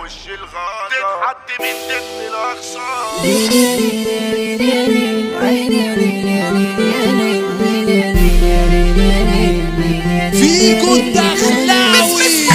وش الغاضة تتحط من ضمن الأقصى فيكو الدخلاوي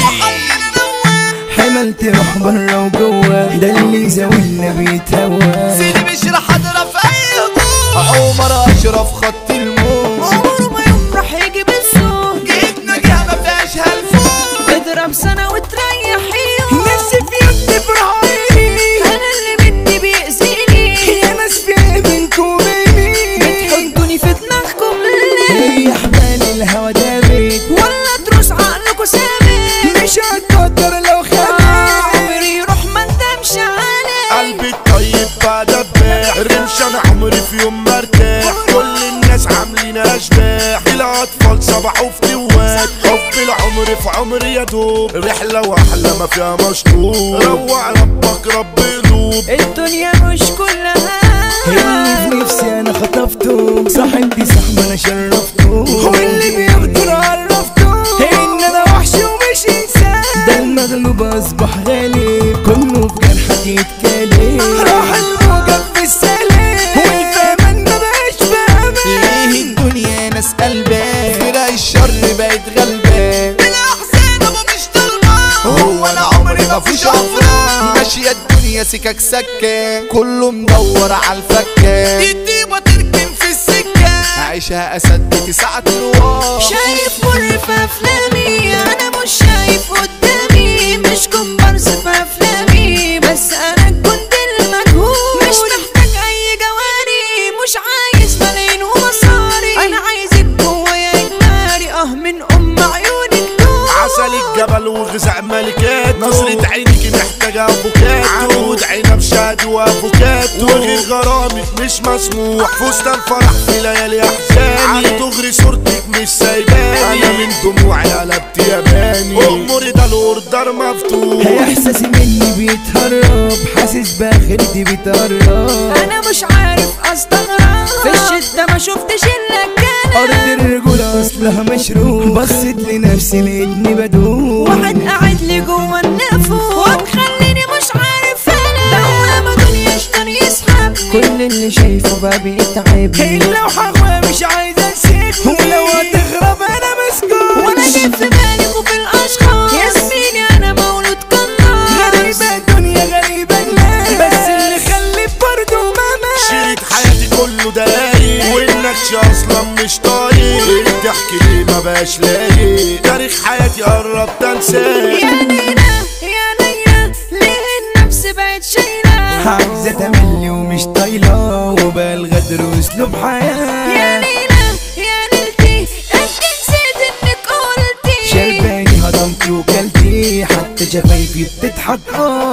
حملت روح برا وجوا ده اللي زاولنا بيتهوى سيدي مش رح اضرب في اي هجوم عمر اشرف خط الموت عمره ما يوم راح يجي بالسوق جبنا جهه ما فيهاش هلفوت اضرب سنة وتريح يوم نفسي في يد ابراهيم انا اللي مني بيأذيني يا ناس في بينكم وبيني بتحطوني في دماغكم ليه هي حبال الهوا دابت ولا تروس عقلكوا ثابت مش هتقدر لو خدت عمري يروح ما ندمش عليه قلبي الطيب بعد اباح رمش انا عمري في يوم مرتاح كل الناس عاملين اشباح الاطفال صبحوا في دوات حب العمر في عمري يا دوب رحلة واحلى ما فيها مشطوب روع ربك رب قلوب الدنيا مش كلها اللي في نفسي انا خطفته صاحبتي صاحبي انا شرفته هو اللي بيقدر عرفته ان انا وحش ومش انسان ده المغلوب اصبح غالب كله في جرحك يتكلم راح الموجب في السلام والفهمان ما بقاش ليه فاهم الدنيا ناس قلبان فرق الشر بقت غلبان الاحزان ابو مش طلبان هو انا عمري ما فيش افران ماشية الدنيا سكك سكة كله مدور على الفكة الديبة تركن في السكة عيشها اسد ساعة الوار شايف مر في افلامي انا مش شايف قدامي مش كومبارس في افلامي بس انا الجند المجهول مش محتاج اي جواري مش عايز ملايين ومصاري انا عايزك جوايا اجمالي اه من ام عيونك دول عسل الجبل وغذاء ملكات نظرة عينك محتاجة افوكاتو عود عنب شاد وافوكاتو وغير غرامك مش مسموح فستان فرح في ليالي احزاني تغري صورتك مش سايباني انا من دموعي قلبت ياباني اموري ده الاوردر مفتوح احساسي مني بيتهرب حاسس باخرتي بيتقرب انا مش عارف استغرب في الشدة ما شفتش الا ارض الكلام الرجولة اصلها مشروب بصيت لنفسي لقيتني بدوب واحد قاعد لي جوه النافوخ ومخليني مش عارف انا دوامة دنيا اشتري يسحب كل اللي شايفه بقى بيتعبني لو حقوى مش عايز اسيب ولو هتغرب انا مسكون وانا جيت في بالك وفي الاشخاص يا زميلي انا مولود قناص غريبة الدنيا غريبة الناس بس اللي خلف برضه ماما شريط حياتي كله دقايق وانكش اصلا مش طايق الضحك ليه ما بقاش لايق تاريخ حياتي قربت انساه يا لينا يا ليا ليه النفس بقت شايلة عايزة تملي ومش طايلة وبقى الغدر واسلوب يا حياة ليلى يا ليلتي انت نسيت انك قلتي شرباني هضمتي وكلتي حتى شفايفي بتضحك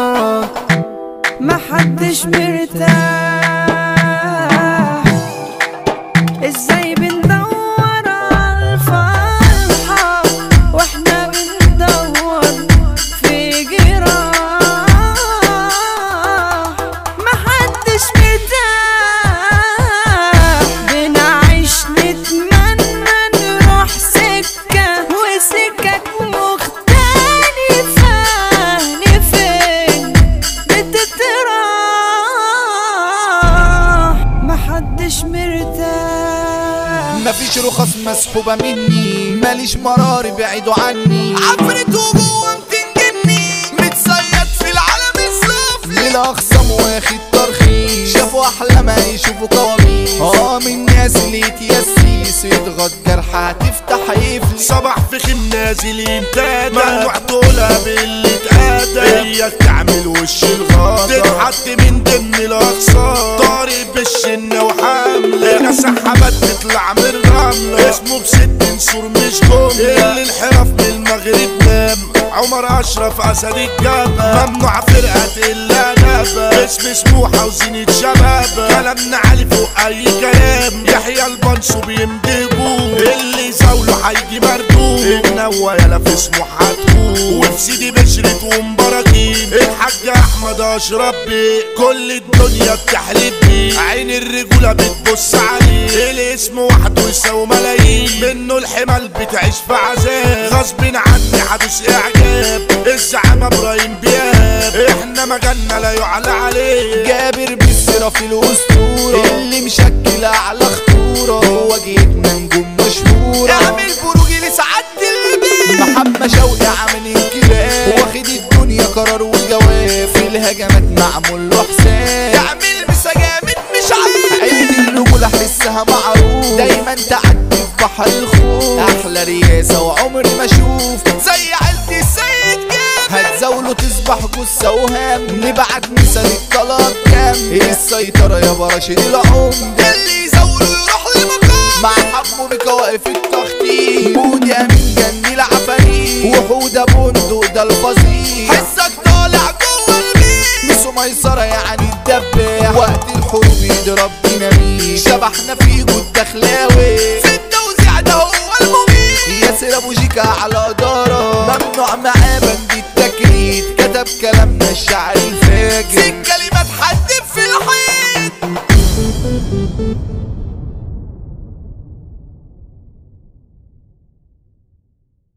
اه محدش مرتاح ازاي بندور على الفرحة واحنا بندور في جراح محدش مرتاح بنعيش نتمنى نروح سكة وسكك مختلفة لفين بتتراح محدش مرتاح مفيش رخص مسحوبة مني ماليش مراري بعيدوا عني عفرت وجوه بتنجني متصيد في العالم السفلي للأخصام واخد ترخيص شافوا أحلى ما يشوفوا قواميس اه من ناس اللي يتيسيس يضغط جرح هتفتح يفلي صباح في خيم نازل يمتاد ممنوع تقولها باللي اتقادى اياك تعمل وش الغاضة تتحط من ضمن الاقساط طارق بالشنة وحملة هنا سحبات تطلع من الرملة اسمه بست نسور مش جملة اللي انحرف من المغرب نام عمر اشرف اسد الجبل ممنوع فرقة الا نبا اسم سموحة وزينة شباب كلامنا عالي فوق اي كلام يحيى البنصو بيمدبوه اللي زاوله هيجي مردود النوا يلا في سموحة هتقول وفي سيدي بشرة ومبراكين الحاج احمد اشرف بيه كل الدنيا بتحلف بيه عين الرجولة بتبص عليه الاسم وحده يساوي ملايين منه الحمل بتعيش في عذاب غصب عني حدوث اعجاب الزعامة ابراهيم بياب مجالنا لا يعلى عليه جابر بالسيرة في الأسطورة اللي مشكل أعلى خطورة هو جيتنا نجوم مشهورة اعمل بروج لسعادة البيت محمد شوقي عامل انكباب واخد الدنيا قرار وجواب في الهجمات معمول له حساب تعمل مسا جامد مش عيب عيلة الرجولة حسها معروف دايما تعدي في بحر الخوف احلى رياسة وعمري ما اشوف زي عيلة السيد جابر هتزاولوا تصبح جثة وهام نبعت مثال الطلب كام السيطرة يا براشد العمدة اللي يزاولوا يروح لمقام مع حمو بك واقف التخطيط بود يا من جني العفاريت وحودة بندق ده الفظيع حسك طالع جوه البيت ميسو ميسرة يعني الدباح وقت الحروب يضرب ديناميت شبحنا فيه الدخلاوي في التوزيع ده هو المميت ياسر ابو جيكا على اداره ممنوع معاه بند التكريت كتب كلامنا الشعر الفاجر في كلمات حد في الحيط